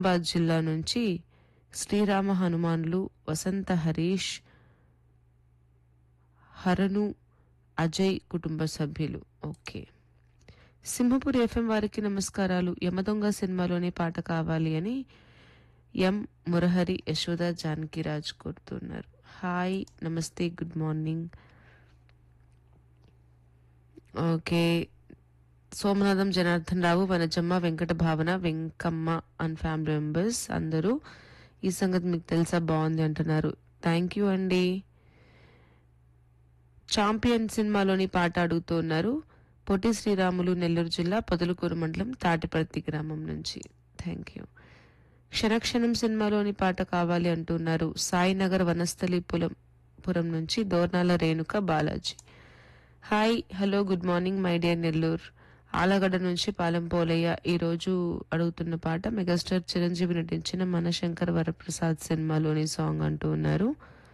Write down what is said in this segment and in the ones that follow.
నిజామాబాద్ జిల్లా నుంచి శ్రీరామ హనుమాన్లు వసంత హరీష్ హరను అజయ్ కుటుంబ సభ్యులు ఓకే సింహపూర్ ఎఫ్ఎం వారికి నమస్కారాలు యమదొంగ సినిమాలోని పాట కావాలి అని ఎం మురహరి యశోద జానకిరాజ్ కోరుతున్నారు హాయ్ నమస్తే good morning okay Somanatham Janardhan Rao Vanajamma Venkata Bhavana Venkamma and family members అందరూ ఈ సంగతి మీకు తెలుసా బాగుంది అంటున్నారు థ్యాంక్ యూ అండి చాంపియన్ సినిమాలోని పాట అడుగుతూ ఉన్నారు పొట్టి శ్రీరాములు నెల్లూరు జిల్లా పొదలకూరు మండలం తాటిపర్తి గ్రామం నుంచి థ్యాంక్ యూ క్షణక్షణం సినిమాలోని పాట కావాలి అంటున్నారు సాయినగర్ వనస్థలి పులం పురం నుంచి Dornala Renuka Balaji hi hello good morning my dear Nellore Allagadda నుంచి పాలెం పోలయ్య ఈ రోజు అడుగుతున్న పాట మెగాస్టార్ చిరంజీవి నటించిన మనశంకర్ వరప్రసాద్ సినిమాలోని సాంగ్ అంటూ ఉన్నారు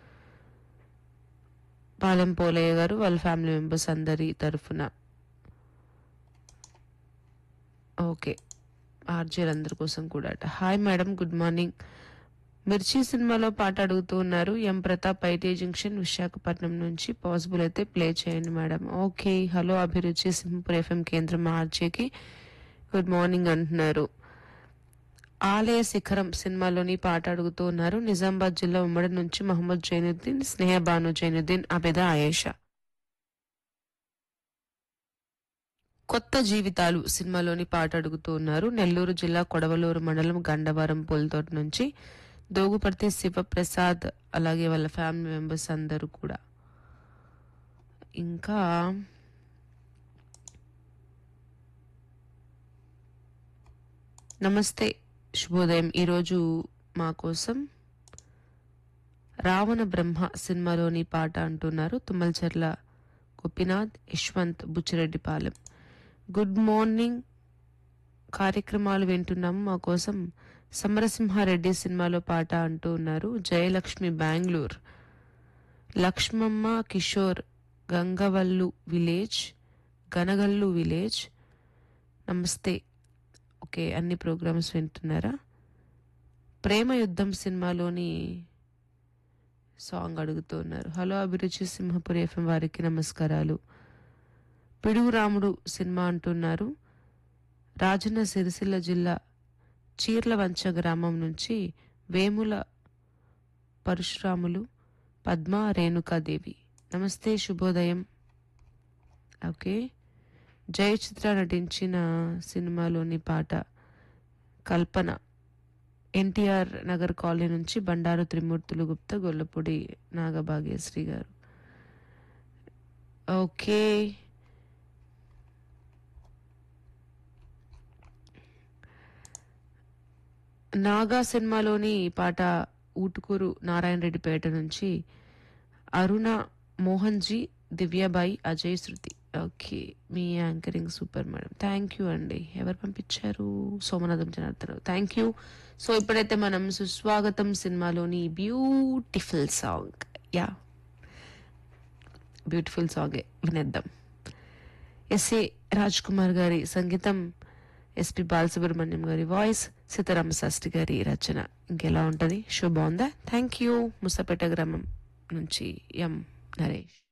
పాలెం పోలయ్య గారు వాళ్ళ ఫ్యామిలీ మెంబర్స్ అందరి తరఫున ఓకే ఆర్జేలు అందరి కోసం కూడా అట హాయ్ మేడం గుడ్ మార్నింగ్ మిర్చి సినిమాలో పాట అడుగుతూ ఉన్నారు M Prathap IT junction Visakhapatnam నుంచి పాసిబుల్ అయితే ప్లే చేయండి మేడం ఓకే హలో అభిరుచి సింహపూర్ ఎఫ్ఎం కేంద్రం ఆర్జేకి గుడ్ మార్నింగ్ అంటున్నారు ఆలయ శిఖరం సినిమాలోని పాట అడుగుతూ ఉన్నారు నిజామాబాద్ జిల్లా ఉమ్మడి నుంచి మహమ్మద్ జైనుద్దీన్ స్నేహ బాను జైనుద్దీన్ అబెద ఆయేషా కొత్త జీవితాలు సినిమాలోని పాట అడుగుతూ ఉన్నారు నెల్లూరు జిల్లా కొడవలూరు మండలం గండవరం పుల్తోట నుంచి దోగుపర్తి శివప్రసాద్ అలాగే వాళ్ళ ఫ్యామిలీ మెంబర్స్ అందరూ కూడా ఇంకా నమస్తే శుభోదయం ఈరోజు మా కోసం రావణ బ్రహ్మ సినిమాలోని పాట అంటున్నారు తుమ్మలచర్ల గోపినాథ్ యశ్వంత్ బుచ్చిరెడ్డిపాలెం గుడ్ మార్నింగ్ కార్యక్రమాలు వింటున్నాము మా కోసం సమరసింహారెడ్డి సినిమాలో పాట అంటూ ఉన్నారు జయలక్ష్మి బెంగళూరు లక్ష్మమ్మ కిషోర్ గంగవల్లు విలేజ్ గనగల్లు విలేజ్ నమస్తే ఓకే అన్ని ప్రోగ్రామ్స్ వింటున్నారా ప్రేమ యుద్ధం సినిమాలోని సాంగ్ అడుగుతున్నారు హలో అభిరుచి సింహపురి ఎఫ్ఎం వారికి నమస్కారాలు పిడుగు రాముడు సినిమా అంటున్నారు రాజన్న సిరిసిల్ల జిల్లా చీర్లవంచ గ్రామం నుంచి వేముల పరశురాములు పద్మ రేణుకాదేవి నమస్తే శుభోదయం ఓకే జయచిత్ర నటించిన సినిమాలోని పాట కల్పన ఎన్టీఆర్ నగర్ కాలనీ నుంచి బండారు త్రిమూర్తులు గుప్తా గొల్లపూడి నాగభాగ్యశ్రీ గారు ఓకే నాగా సినిమాలోని పాట ఊటుకూరు నారాయణ రెడ్డిపేట నుంచి అరుణ మోహన్ జీ దివ్యాబాయి అజయ్ శృతి ఓకే మీ anchoring super madam thank you అండి ఎవరు పంపించారు Somanatham Janardhan thank you so ఇప్పుడైతే మనం సుస్వాగతం సినిమాలోని beautiful song ya beautiful song వినేద్దాం ఎస్ఏ రాజ్ కుమార్ గారి సంగీతం ఎస్పి బాలసుబ్రహ్మణ్యం గారి వాయిస్ సీతారామ శాస్త్రి గారి రచన ఇంకెలా ఉంటది షో బాగుందా థ్యాంక్ యూ ముసపేట గ్రామం నుంచి ఎం నరేష్